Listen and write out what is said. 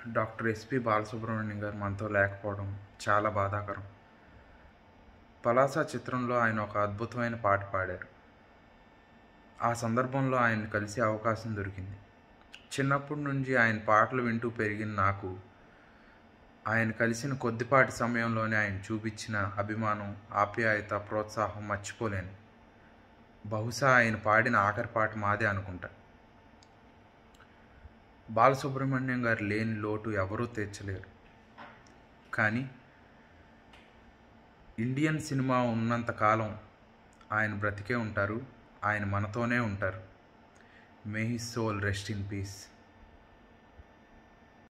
doctor SP Balasubrahmanyam గారు మనతో లేకపోవడం చాలా బాధాకరం పలాస చిత్రంలో ఆయన ఒక అద్భుతమైన పాట పాడారు ఆ సందర్భంలో ఆయన్ని కలిసే అవకాశం దొరికింది చిన్నప్పటి నుంచి ఆయన పాటలు వింటూ పెరిగిన నాకు ఆయన కలిసిన కొద్దిపాటి సమయంలోనే ఆయన చూపించిన అభిమానం ఆప్యాయత ప్రోత్సాహం మర్చిపోలేను బహుశా ఆయన పాడిన ఆఖరి పాట మాదే అనుకుంటా బాలసుబ్రహ్మణ్యం గారు లేని లోటు ఎవరూ తీర్చలేరు కానీ ఇండియన్ సినిమా ఉన్నంత కాలం ఆయన బ్రతికే ఉంటారు ఆయన మనతోనే ఉంటారు may his soul rest in piece